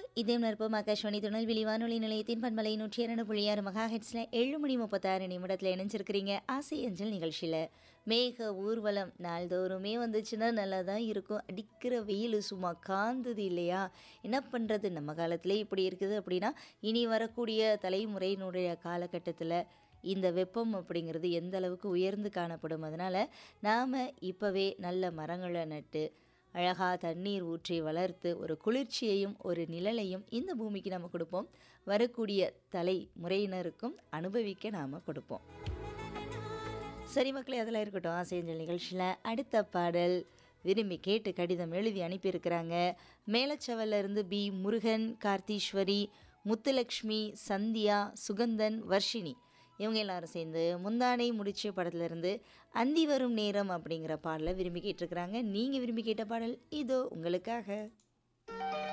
இதே நற்பம் ஆகாஷ்வாணி திருநெல்வேலி வானொலி நிலையத்தின் பண்பலை நூற்றி இரண்டு புள்ளி ஆறு மெகா ஹெட்ஸில் ஏழு மணி முப்பத்தாறு நிமிடத்தில் இணைஞ்சிருக்கிறீங்க ஆசை அஞ்சல் நிகழ்ச்சியில் மேக ஊர்வலம் நாள்தோறுமே வந்துச்சுன்னா நல்லா தான் இருக்கும் அடிக்கிற வெயில் சும்மா காந்தது இல்லையா என்ன பண்ணுறது நம்ம காலத்திலே இப்படி இருக்குது அப்படின்னா இனி வரக்கூடிய தலைமுறையினுடைய காலகட்டத்தில் இந்த வெப்பம் அப்படிங்கிறது எந்த அளவுக்கு உயர்ந்து காணப்படும் அதனால் நாம் இப்போவே நல்ல மரங்களை நட்டு அழகாக தண்ணீர் ஊற்றி வளர்த்து ஒரு குளிர்ச்சியையும் ஒரு நிழலையும் இந்த பூமிக்கு நம்ம கொடுப்போம் வரக்கூடிய தலைமுறையினருக்கும் அனுபவிக்க நாம் கொடுப்போம் சரி மக்களே அதெல்லாம் இருக்கட்டும் ஆசையஞ்சல் நிகழ்ச்சியில் அடுத்த பாடல் விரும்பி கேட்டு கடிதம் எழுதி அனுப்பியிருக்கிறாங்க மேலச்சவல்ல இருந்து பி முருகன் கார்த்தீஸ்வரி முத்துலக்ஷ்மி சந்தியா சுகந்தன் வர்ஷினி இவங்க எல்லாரும் சேர்ந்து முந்தானை முடிச்ச படத்துலேருந்து அந்தி வரும் நேரம் அப்படிங்கிற பாடலை விரும்பி கேட்டிருக்கிறாங்க நீங்கள் விரும்பி கேட்ட பாடல் இதோ உங்களுக்காக